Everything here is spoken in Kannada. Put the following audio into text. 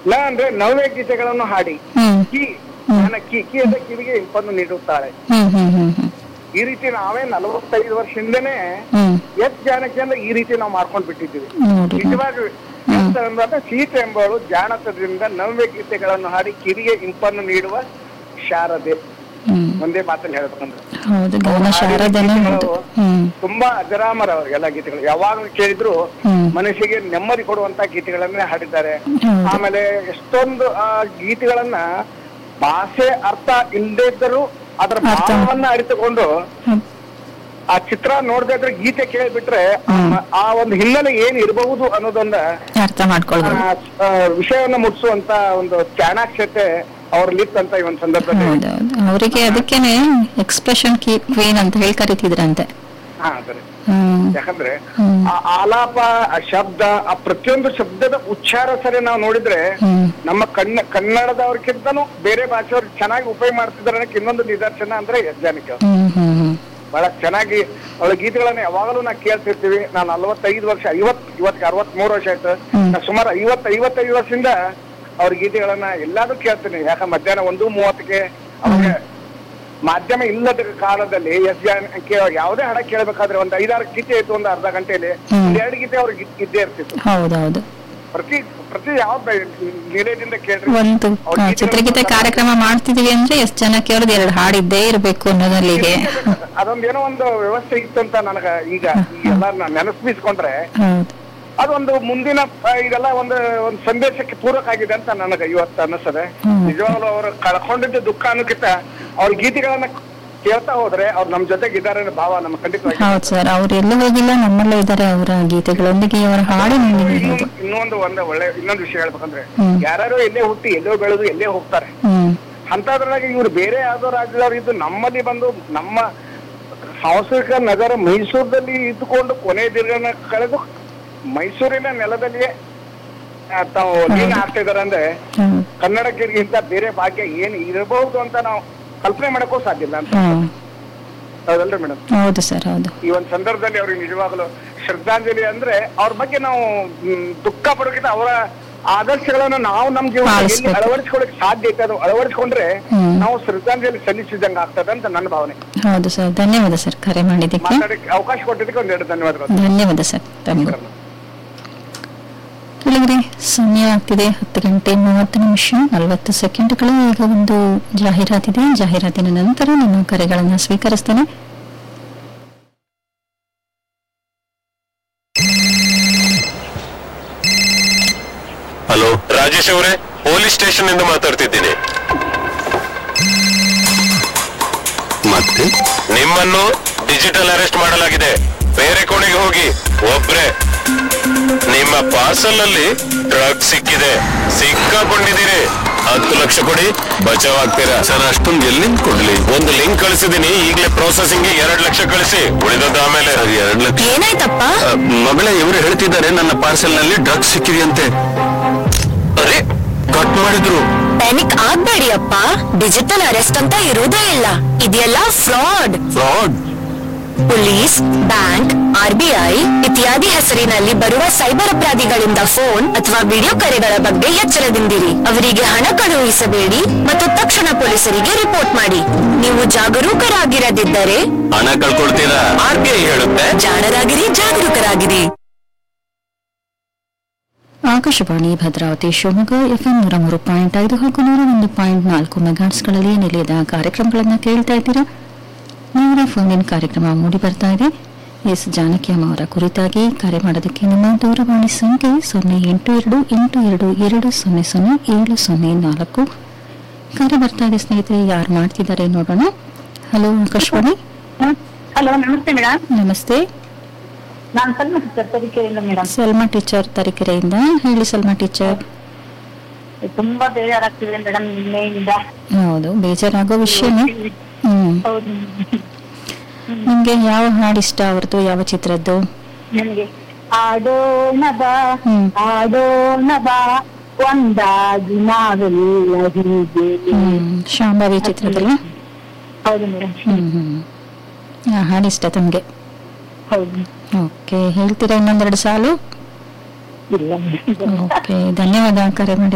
ನ ಅಂದ್ರೆ ನವ್ಯ ಗೀತೆಗಳನ್ನು ಹಾಡಿ ಹ್ಮ್ ಕಿ ನನ್ನ ಕಿ ಕಿ ಅಂತ ಕಿವಿಗೆ ಇಂಪನ್ನು ನೀಡುತ್ತಾಳೆ ಹ್ಮ್ ಹ್ಮ್ ಹ್ಮ್ ಹ್ಮ್ ಈ ರೀತಿ ನಾವೇ ನಲವತ್ತೈದು ವರ್ಷದಿಂದನೇ ಹ್ಮ್ ಎಷ್ಟ್ ಜಾನಕಿ ಅಂದ್ರೆ ಈ ರೀತಿ ನಾವು ಮಾಡ್ಕೊಂಡ್ ಬಿಟ್ಟಿದ್ದೀವಿ ನೋಡಿ ನಿಜವಾಗಿ ಎಂತ ಅಂದ್ರೆ ಸೀತೆ ಎಂಬವಳು ಜಾಣತದಿಂದ ನವ್ಯ ಗೀತೆಗಳನ್ನು ಹಾಡಿ ಕಿವಿಗೆ ಇಂಪನ್ನು ನೀಡುವ ಶಾರದೆ ಹ್ಮ್ ಒಂದೇ ಮಾತಲ್ಲಿ ಹೇಳ್ಬೇಕಂದ್ರೆ ಹೌದು ಗಾನ ಶಾರದನೆ ಹೌದು ಹ್ಮ್ ತುಂಬಾ ಅಜರಾಮರ ಅವ್ರು ಎಲ್ಲ ಗೀತೆಗಳು ಯಾವಾಗ ಕೇಳಿದ್ರು ಹ್ಮ್ ಮನಸ್ಸಿಗೆ ನೆಮ್ಮದಿ ಕೊಡುವಂತ ಗೀತೆಗಳನ್ನೇ ಹಾಡಿದ್ದಾರೆ ಹೌದು ಆಮೇಲೆ ಎಷ್ಟೊಂದು ಆ ಗೀತೆಗಳನ್ನ ಭಾಷೆ ಅರ್ಥ ಇಲ್ಲದೆ ಇದ್ದರೂ ಅದರ ಅರ್ಥ. ಭಾವವನ್ನ ಅರಿತುಕೊಂಡು ಹ್ಮ್. ಆ ಚಿತ್ರ ನೋಡದೇ ಇದ್ರೆ ಗೀತೆ ಕೇಳಿಬಿಟ್ರೆ ಆ- ಆ ಒಂದು ಹಿನ್ನೆಲೆ ಏನ್ ಇರಬಹುದು ಅನ್ನೋದೊಂದ ಅರ್ಥ ಮಾಡ್ಕೊಳ್ಬೋದು ಆ, ವಿಷಯವನ್ನ ಮುಟ್ಸುವಂತ ಒಂದು ಚಾಣಾಕ್ಷತೆ ಅವ್ರಲ್ಲಿತ್ತಂತ ಈ ಒಂದು ಸಂದರ್ಭದಲ್ಲಿ ಹೌದೌದು ಅವರಿಗೆ ಅದಕ್ಕೇನೆ ಎಕ್ಸ್ಪ್ರೆಷನ್ ಕೀ ಕ್ವೀನ್ ಅಂತ ಹೇಳಿ ಕರಿತಿದ್ರಂತೆ ಹಾ ಸರಿ ಹ್ಮ್ ಯಾಕಂದ್ರೆ ಹ್ಮ್. ಆ ಆಲಾಪ ಆ ಶಬ್ದ ಆ ಪ್ರತಿಯೊಂದು ಶಬ್ದದ ಉಚ್ಚಾರ ಸರಿ ನಾವು ನೋಡಿದ್ರೆ ಹ್ಮ್ ನಮ್ಮ ಕನ್ನ ಕನ್ನಡದವ್ರಿಗಿಂತನೂ ಬೇರೆ ಭಾಷೆಯವ್ರು ಚೆನ್ನಾಗಿ ಉಪಯೋಗ ಮಾಡ್ತಿದ್ದಾರೆ ಅನ್ನೋಕೆ ಇನ್ನೊಂದು ನಿದರ್ಶನ ಅಂದ್ರೆ ಎಸ್ ಜಾನಕಿ ಅವ್ರು. ಹ್ಮ್ ಹ್ಮ್ ಹ್ಮ್ ಬಹಳ ಚೆನ್ನಾಗಿ ಅವಳ ಗೀತೆಗಳನ್ನ ಯಾವಾಗಲೂ ನಾ ಕೇಳ್ತಿರ್ತೀವಿ ನಾನು ನಲವತ್ತೈದು ವರ್ಷ ಐವತ್ ಇವತ್ತಿಗೆ ಅರವತ್ ಮೂರು ವರ್ಷ ಆಯ್ತು ಹ್ಮ್. ನಾ ಸುಮಾರು ಐವತ್ ಐವತ್ತೈದು ವರ್ಷದಿಂದ ಅವ್ರ ಗೀತೆಗಳನ್ನ ಎಲ್ಲಾದ್ರೂ ಕೇಳ್ತೀನಿ ಯಾಕ ಮಧ್ಯಾಹ್ನ ಒಂದು ಮೂವತ್ತಕ್ಕೆ ಅವಾಗ ಮಾಧ್ಯಮ ಇಲ್ಲದ ಕಾಲದಲ್ಲಿ ಎಸ್ ಜಾನಕಿ ಅವ್ರು ಯಾವುದೇ ಹಾಡ ಕೇಳಬೇಕಾದ್ರೆ ಒಂದು ಐದಾರು ಗೀತೆ ಇತ್ತು ಒಂದು ಅರ್ಧ ಗಂಟೆಯಲ್ಲಿ ಹ್ಮ್. ಒಂದ್ ಎರಡು ಗೀತೆ ಅವ್ರಿಗೆ ಇದ್ದೇ ಇರ್ತಿತ್ತು ಹೌದೌದು ಪ್ರತಿ ಪ್ರತಿ ಯಾವ ನಿಲಯದಿಂದ ಕೇಳ್ರಿ ಒಂದು ಅವ್ರ ಆ, ಗೀತೆಗಳನ್ನ ಚಿತ್ರಗೀತೆ ಕಾರ್ಯಕ್ರಮ ಮಾಡ್ತಿದೀವಿ ಅಂದ್ರೆ ಎಷ್ಟ್ ಜನಕ್ಕೆ ಅವ್ರದ್ದು ಎರಡು ಹಾಡಿದ್ದೇ ಇರ್ಬೇಕು ಅನ್ನೋದಲ್ಲಿಗೆ ಅದೊಂದೇನೋ ಒಂದು ವ್ಯವಸ್ಥೆ ಇತ್ತು ಅಂತ ನನಗ ಈಗ ಈ ಎಲ್ಲ ನೆನಪಿಸ್ಕೊಂಡ್ರೆ ಹೌದು ಅದೊಂದು ಮುಂದಿನ ಆ, ಇದೆಲ್ಲ ಒಂದು ಒಂದು ಸಂದೇಶಕ್ಕೆ ಪೂರಕ ಆಗಿದೆ ಅಂತ ನನಗೆ ಇವತ್ತು ಅನಿಸ್ತದೆ ಹ್ಮ್. ನಿಜವಾಗ್ಲೂ ಅವರು ಕಳ್ಕೊಂಡಿದ್ದ ದುಃಖ ಅನ್ನೋಕ್ಕಿಂತ ಅವ್ರ ಗೀತೆಗಳನ್ನ ಕೇಳ್ತಾ ಹೋದ್ರೆ ಅವ್ರು ನಮ್ ಜೊತೆಗೆ ಇದ್ದಾರೆ ಅನ್ನೋ ಭಾವ ನಮ್ಗೆ ಖಂಡಿತವಾಗಿ ಹೌದು ಸರ್ ಅವ್ರು ಎಲ್ಲೂ ಹೋಗಿಲ್ಲ ನಮ್ಮಲ್ಲೇ ಇದ್ದಾರೆ ಅವರ ಗೀತೆಗಳೊಂದಿಗೆ ಅವರ ಹಾಡಿನೊಂದಿಗೆ ಇರೋದು ಇನ್ನೊಂದು ಇನ್ನೊಂದು ಒಂದು ಒಳ್ಳೆ ಇನ್ನೊಂದು ವಿಷಯ ಹೇಳ್ಬೇಕಂದ್ರೆ ಹ್ಮ್. ಯಾರ್ಯಾರೋ ಎಲ್ಲೇ ಹುಟ್ಟಿ ಎಲ್ಲೋ ಬೆಳೆದು ಎಲ್ಲೇ ಹೋಗ್ತಾರೆ ಹ್ಮ್ ಅಂತದ್ರಾಗ ಇವ್ರು ಬೇರೆ ಯಾವ್ದೋ ರಾಜ್ಯದವ್ರು ಇದ್ದು ನಮ್ಮಲ್ಲಿ ಬಂದು ನಮ್ಮ ಸಾಂಸ್ಕೃತಿಕ ನಗರ ಮೈಸೂರಲ್ಲಿ ಇದ್ದುಕೊಂಡು ಕೊನೆ ದಿನ ಕಳೆದು ಮೈಸೂರಿನ ನೆಲದಲ್ಲಿಯೇ ಆ, ತಾವು ಲೀನ ಆಗ್ತಾ ಇದಾರೆ ಅಂದ್ರೆ ಹೌದು ಕನ್ನಡಕ್ಕಿಂತ ಬೇರೆ ಭಾಗ್ಯ ಏನ್ ಇರಬಹುದು ಅಂತ ನಾವು ಕಲ್ಪನೆ ಮಾಡಕ್ಕೂ ಸಾಧ್ಯ ಇಲ್ಲ ಅಂತ ಹ್ಮ್ ಹೌದಲ್ರಿ ಮೇಡಮ್ ಹೌದು ಸರ್ ಹೌದು ಈ ಒಂದು ಸಂದರ್ಭದಲ್ಲಿ ಅವ್ರಿಗೆ ನಿಜವಾಗ್ಲೂ ಶ್ರದ್ಧಾಂಜಲಿ ಅಂದ್ರೆ ಅವ್ರ ಬಗ್ಗೆ ನಾವು ಮ್, ದುಃಖ ಪಡೋಕ್ಕಿಂತ ಅವರ ಆದರ್ಶಗಳನ್ನ ನಾವು ನಮ್ಮ ಜೀವನದಲ್ಲಿ ಎಲ್ಲಿ ಪಾಲಿಸ್ಬೇಕು. ಅಳವಡಿಸ್ಕೊಳಕ್ ಸಾಧ್ಯ ಐತೆ ಅದು ಅಳವಡಿಸ್ಕೊಂಡ್ರೆ ಹ್ಮ್. ನಾವು ಶ್ರದ್ಧಾಂಜಲಿ ಸಲ್ಲಿಸಿದಂಗ ಆಗ್ತದೆ ಅಂತ ನನ್ನ ಭಾವನೆ ಹೌದು ಸರ್ ಧನ್ಯವಾದ ಸರ್ ಕರೆ ಮಾಡಿದ್ದಕ್ಕೆ ಮಾತಾಡಕ್ಕೆ ಅವಕಾಶ ಕೊಟ್ಟಿದ್ದಕ್ಕೆ ಒಂದೆರಡು ಧನ್ಯವಾದಗಳು ಧನ್ಯವಾದ ಸರ್ ಧನ್ಯವಾದ ಕೇಳಿದ್ರೆ ಸಮಯ ಆಗ್ತಿದೆ ಹತ್ತು ಗಂಟೆ ಮೂವತ್ತು ನಿಮಿಷ ನಲವತ್ತು ಸೆಕೆಂಡ್ಗಳು ಈಗ ಒಂದು ಜಾಹೀರಾತಿದೆ ಜಾಹೀರಾತಿನ ನಂತರ ನಾನು ಕರೆಗಳನ್ನು ಸ್ವೀಕರಿಸ್ತೇನೆ ಹಲೋ ರಾಜೇಶ್ ಅವರೇ ಪೊಲೀಸ್ ಸ್ಟೇಷನ್ ಇಂದ ಮಾತಾಡ್ತಿದ್ದೀನಿ ಮತ್ತೆ ನಿಮ್ಮನ್ನು ಡಿಜಿಟಲ್ ಅರೆಸ್ಟ್ ಮಾಡಲಾಗಿದೆ ಬೇರೆ ಕೋಣೆಗೆ ಹೋಗಿ ಒಬ್ರೆ ನಿಮ್ಮ ಪಾರ್ಸಲ್ ನಲ್ಲಿ ಡ್ರಗ್ ಸಿಕ್ಕಿದೆ ಸಿಕ್ಕಾಕೊಂಡಿದ್ದೀರಿ ಹತ್ತು ಲಕ್ಷ ಕೊಡಿ ಬಚಾವ್ ಆಗ್ತೀರಾ ಸರ್ ಅಷ್ಟೊಂದು ಎಲ್ಲಿಂದ ಕೊಡ್ಲಿ ಒಂದು ಲಿಂಕ್ ಕಳಿಸಿದೀನಿ ಈಗಲೇ ಪ್ರೊಸೆಸಿಂಗ್ ಎರಡ್ ಲಕ್ಷ ಕಳಿಸಿ ಉಳಿದದ್ದು ಆಮೇಲೆ ಎರಡ್ ಲಕ್ಷ ಏನಾಯ್ತಪ್ಪ ಮಗಳೇ ಇವರು ಹೇಳ್ತಿದ್ದಾರೆ ನನ್ನ ಪಾರ್ಸೆಲ್ ನಲ್ಲಿ ಡ್ರಗ್ಸ್ ಸಿಕ್ಕಿದೆಯಂತೆ ಅರೆ ಕಟ್ ಮಾಡಿದ್ರು ಪ್ಯಾನಿಕ್ ಆಗ್ಬೇಡಿ ಅಪ್ಪ ಡಿಜಿಟಲ್ ಅರೆಸ್ಟ್ ಅಂತ ಇರುವುದೇ ಇಲ್ಲ ಇದೆಲ್ಲ fraud fraud police bank RBI ಇತ್ಯಾದಿ ಹೆಸರಿನಲ್ಲಿ ಬರುವ ಸೈಬರ್ ಅಪರಾಧಿಗಳಿಂದ ಫೋನ್ ಅಥವಾ ವಿಡಿಯೋ ಕರೆಗಳ ಬಗ್ಗೆ ಎಚ್ಚರದಿಂದಿರಿ ಅವರಿಗೆ ಹಣ ಕಳುಹಿಸಬೇಡಿ ಮತ್ತು ತಕ್ಷಣ ಪೊಲೀಸರಿಗೆ ರಿಪೋರ್ಟ್ ಮಾಡಿ ನೀವು ಜಾಗರೂಕರಾಗಿರದಿದ್ದರೆ ಹಣ ಕಳ್ಕೊಳ್ತೀರಾ ಆರ್ ಬಿ ಐ ಹೇಳುತ್ತೆ ಜಾಣರಾಗಿರಿ ಜಾಗರೂಕರಾಗಿರಿ ಆಕಾಶವಾಣಿ ಭದ್ರಾವತಿ ಶಿವಮೊಗ್ಗ ಎಫ್ಎಂ ನೂರ ಮೂರು ಪಾಯಿಂಟ್ ಐದು ಹಾಗೂ ನೂರ ಒಂದು ಪಾಯಿಂಟ್ ನಾಲ್ಕು ಮೆಗಾಟ್ಸ್ಗಳಲ್ಲಿ ನಿಲಯದ ಕಾರ್ಯಕ್ರಮಗಳನ್ನು ಕೇಳ್ತಾ ಇದ್ದೀರಾ ನೇರ ಫೋನ್ ಇನ್ ಕಾರ್ಯಕ್ರಮ ಮೂಡಿ ಬರ್ತಾ ಇದೆ ಎಸ್ ಜಾನಕಿಯಮ್ಮ ಅವರ ಕುರಿತಾಗಿ ಕರೆ ಮಾಡೋದಕ್ಕೆ ನಿಮ್ಮ ದೂರವಾಣಿ ಸಂಖ್ಯೆ ಸೊನ್ನೆ ಎಂಟು ಎರಡು ಎಂಟು ಎರಡು ಎರಡು ಸೊನ್ನೆ ಸೊನ್ನೆ ಏಳು ಸೊನ್ನೆ ನಾಲ್ಕು ಕರೆ ಬರ್ತಾ ಇದೆ ಸ್ನೇಹಿತರೆ ಯಾರು ಮಾಡ್ತಿದ್ದಾರೆ ನೋಡೋಣ ಹಲೋ ಆಕಾಶವಾಣಿ ಹಲೋ ನಮಸ್ತೆ ಮೇಡಮ್ ನಮಸ್ತೆ ನಾನು ಸಲ್ಮ ಟೀಚರ್ ತರೀಕೆರೆಯಿಂದ ಮೇಡಮ್ ಸಲ್ಮಾ ಟೀಚರ್ ತರೀಕೆರೆಯಿಂದ ಹೇಳಿ ಸಲ್ಮಾ ಟೀಚರ್ ತುಂಬಾ ಬೇಜಾರಾಗ್ತಿದೆ ಮೇಡಮ್ ನಿನ್ನೆಯಿಂದ ಹೌದು ಬೇಜಾರಾಗೋ ವಿಷಯನೇ ಹ್ಮ್ ಹೌದು ನಿಮ್ಗೆ ಯಾವ ಹಾಡು ಇಷ್ಟ ಅವ್ರದ್ದು ಯಾವ ಚಿತ್ರದ್ದು ನನಗೆ ಆಡೋಣ ಬಾ ಹ್ಮ್. ಆಡೋಣ ಬಾ ಒಂದಾಗಿ ನಾವೆಲ್ಲ ಹೀಗೆ ಹ್ಮ್ ಶಾಂಭವಿ ಚಿತ್ರದಲ್ಲ ಹೌದು ಮೇಡಮ್ ಹ್ಮ್ ಹ್ಮ್ ಆ ಹಾಡು ಇಷ್ಟ ತಮ್ಗೆ ಹೌದು ಓಕೆ ಹೇಳ್ತೀರಾ ಇನ್ನೊಂದೆರಡು ಸಾಲು ಇಲ್ಲ ಮೇಡಮ್ ಓಕೆ ಧನ್ಯವಾದ ಕರೆ ಮಾಡಿ